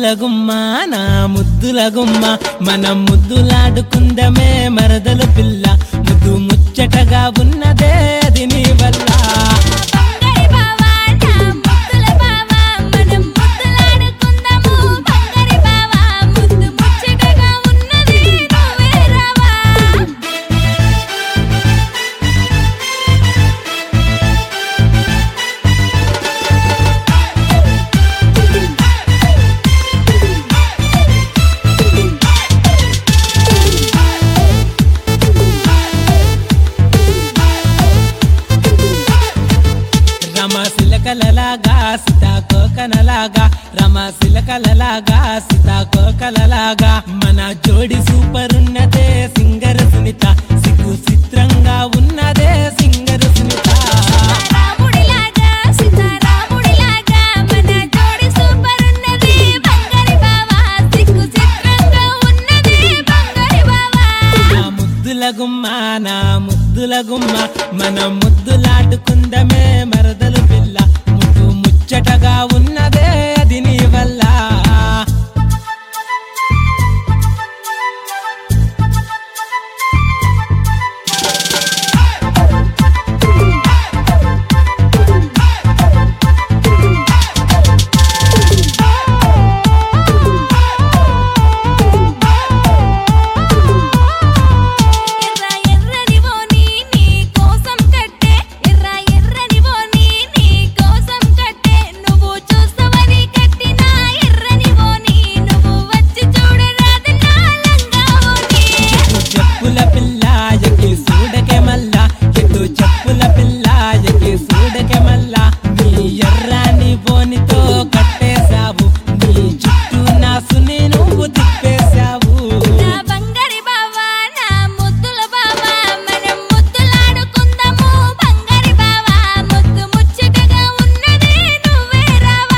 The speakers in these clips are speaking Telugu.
ముద్దుల గుమ్మ నా ముద్దుల గుమ్మ మనం ముద్దులాడుకుందమే మరదలు పిల్ల ముద్దు ముచ్చటగా ఉన్నదే అది నీ వల్ల బంగారి బావా నా ముద్దుల బావా మనం ముద్దులాడుకుందాము బంగారి బావా ముద్దు ముచ్చటగా ఉన్నది నువ్వే రావా రమ సిలకలలాగా సీతాకోకనలాగా రమ సిలకలలాగా సీతాకోకలలాగా మన జోడి సూపర్ ఉన్నదే సింగర్ సునీత సిగ్గు చిత్రంగా ఉన్నదే సింగర్ సునీత రాముడిలాగా సీతారాముడిలాగా మన జోడి సూపర్ ఉన్నది బంగారి బావా సిగ్గు చిత్రంగా ఉన్నది బంగారి బావా నా ముద్దుల గుమ్మ నా ముద్దుల గుమ్మ మనం ముద్దులాడుకుందమే మరదలు పిల్ల ముద్దు ముచ్చటగా ఉన్నదే అది నీ వల్ల ఎర్ర ఎర్రని వోని నీ కోసం కట్టే ఎర్ర ఎర్రని వోని నీ కోసం కట్టే నువ్వు చూస్తావని కట్టిన ఎర్రని వోని నువ్వు వచ్చి చూడరాదు నా లంగా వోని ఎత్తు చెప్పుల పిల్ల ఎక్కి సూడకే మల్లా ఎత్తు చెప్పుల పిల్ల ఎక్కి సూడకే మల్లా నీ ఎర్రాని బోనితో కట్టేశావు నీ చుట్టూ నాసుని నువ్వు తిప్పేశావు నా బంగారి బావా నా ముద్దుల బావా మనం ముద్దులాడుకుందాము బంగారి బావా ముద్దు ముచ్చటగా ఉన్నది నువ్వే రావా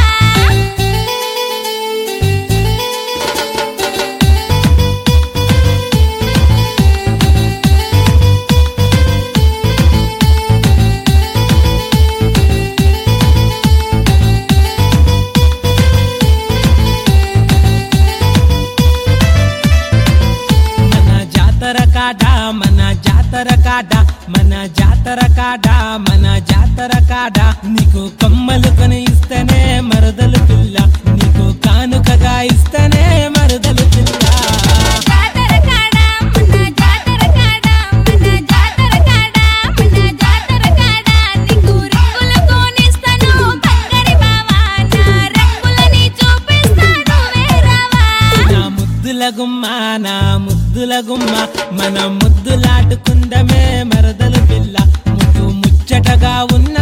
మన జాతర కాడ మన జాతర కాడ మన జాతర కాడ మన జాతర కాడ నీకు కమ్మలు కొని ఇస్తేనే మరదలు పిల్ల నీకు కానుకగా ఇస్తేనే మరదలు పిల్ల జాతర కాడ మన జాతర కాడ మన జాతర కాడ మన జాతర కాడ నీకు రింగులు కొనిస్తాను బంగారి బావా నా రంగులని చూపిస్తాను వేరావా నా ముద్దుల గుమ్మ నా ముద్దుల గుమ్మ మన ముద్దులాడుకుందమే మరదలు పిల్ల ముద్దు ముచ్చటగా ఉన్న